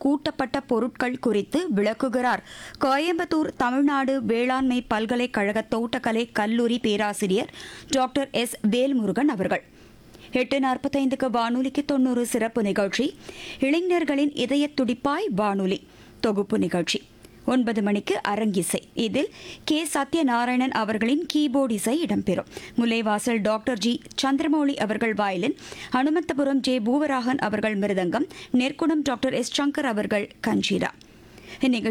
கூட்டப்பட்ட பொருட்கள் குறித்து விளக்குகிறார் கோயம்புத்தூர் தமிழ்நாடு வேளாண்மை பல்கலைக்கழக தோட்டக்கலை கல்லூரி பேராசிரியர் டாக்டர் எஸ் வேல்முருகன் அவர்கள் எட்டு நாற்பத்தைந்துக்கு வானொலிக்கு தொண்ணூறு சிறப்பு நிகழ்ச்சி இளைஞர்களின் இதய துடிப்பாய் வானொலி தொகுப்பு நிகழ்ச்சி ஒன்பது மணிக்கு அரங்கிசை இதில் கே சத்யநாராயணன் அவர்களின் கீபோர்டு இசை இடம்பெறும் முல்லைவாசல் டாக்டர் ஜி சந்திரமௌலி அவர்கள் வயலின் அனுமந்தபுரம் ஜே பூவராகன் அவர்கள் மிருதங்கம் நெற்குணம் டாக்டர் எஸ் சங்கர் அவர்கள் கஞ்சீரா இந்நிகழ்ச்சி